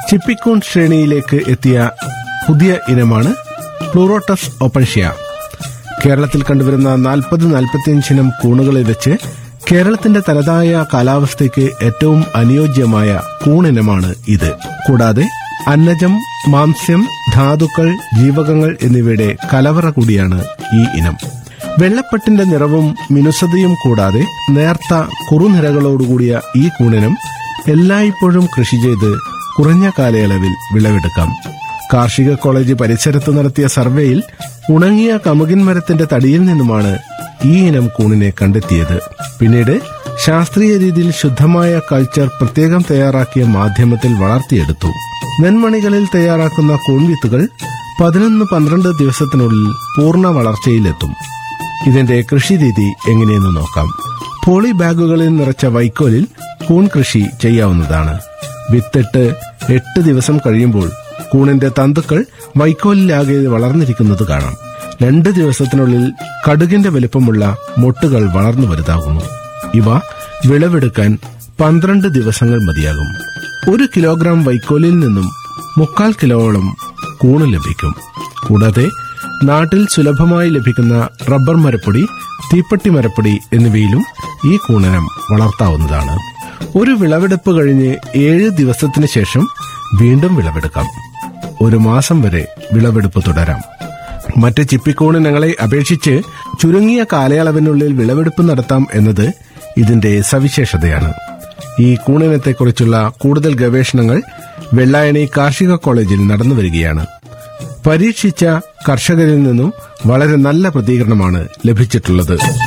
ചിപ്പിക്കൂൺ ശ്രേണിയിലേക്ക് എത്തിയ പുതിയ ഇനമാണ് പ്ലൂറോട്ടസ് ഓപ്പൺഷ്യ കേരളത്തിൽ കണ്ടുവരുന്ന നാൽപ്പത് നാൽപ്പത്തിയഞ്ചിനം കൂണുകളിൽ വെച്ച് കേരളത്തിന്റെ തനതായ കാലാവസ്ഥയ്ക്ക് ഏറ്റവും അനുയോജ്യമായ കൂണിനമാണ് ഇത് കൂടാതെ അന്നജം മാംസ്യം ധാതുക്കൾ ജീവകങ്ങൾ എന്നിവയുടെ കലവറ കൂടിയാണ് ഈ ഇനം വെള്ളപ്പട്ടിന്റെ നിറവും മിനുസതയും കൂടാതെ നേർത്ത കുറുനിരകളോടുകൂടിയ ഈ കൂണിനം എല്ലായ്പ്പോഴും കൃഷി ചെയ്ത് കുറഞ്ഞ കാലയളവിൽ വിളവെടുക്കാം കാർഷിക കോളേജ് പരിസരത്ത് നടത്തിയ സർവേയിൽ ഉണങ്ങിയ കമുകിൻ മരത്തിന്റെ തടിയിൽ നിന്നുമാണ് ഈ ഇനം കൂണിനെ കണ്ടെത്തിയത് പിന്നീട് ശാസ്ത്രീയ രീതിയിൽ ശുദ്ധമായ കൾച്ചർ പ്രത്യേകം തയ്യാറാക്കിയ മാധ്യമത്തിൽ വളർത്തിയെടുത്തു നെന്മണികളിൽ തയ്യാറാക്കുന്ന കൂൺവിത്തുകൾ പതിനൊന്ന് പന്ത്രണ്ട് ദിവസത്തിനുള്ളിൽ പൂർണ്ണ വളർച്ചയിലെത്തും ഇതിന്റെ കൃഷിരീതി എങ്ങനെയെന്ന് നോക്കാം പോളി ബാഗുകളിൽ നിറച്ച വൈക്കോലിൽ കൂൺ കൃഷി ചെയ്യാവുന്നതാണ് വിത്തിട്ട് എട്ട് ദിവസം കഴിയുമ്പോൾ കൂണിന്റെ തന്തുക്കൾ വൈക്കോലിലാകെ വളർന്നിരിക്കുന്നത് കാണാം രണ്ട് ദിവസത്തിനുള്ളിൽ കടുകിന്റെ വലുപ്പമുള്ള മൊട്ടുകൾ വളർന്നു വലുതാകുന്നു ഇവ വിളവെടുക്കാൻ പന്ത്രണ്ട് ദിവസങ്ങൾ മതിയാകും ഒരു കിലോഗ്രാം വൈക്കോലിൽ നിന്നും മുക്കാൽ കിലോളം കൂണ് ലഭിക്കും കൂടാതെ നാട്ടിൽ സുലഭമായി ലഭിക്കുന്ന റബ്ബർ മരപ്പൊടി തീപ്പട്ടി മരപ്പൊടി എന്നിവയിലും ഈ കൂണനം വളർത്താവുന്നതാണ് ഒരു വിളവെടുപ്പ് കഴിഞ്ഞ് ഏഴ് ദിവസത്തിന് ശേഷം വീണ്ടും വിളവെടുക്കാം ഒരു മാസം വരെ വിളവെടുപ്പ് തുടരാം മറ്റ് ചിപ്പിക്കൂണിനങ്ങളെ അപേക്ഷിച്ച് ചുരുങ്ങിയ കാലയളവിനുള്ളിൽ വിളവെടുപ്പ് നടത്താം എന്നത് ഇതിന്റെ സവിശേഷതയാണ് ഈ കൂണിനത്തെക്കുറിച്ചുള്ള കൂടുതൽ ഗവേഷണങ്ങൾ വെള്ളായണി കാർഷിക കോളേജിൽ നടന്നുവരികയാണ് പരീക്ഷിച്ച കർഷകരിൽ നിന്നും വളരെ നല്ല പ്രതികരണമാണ് ലഭിച്ചിട്ടുള്ളത്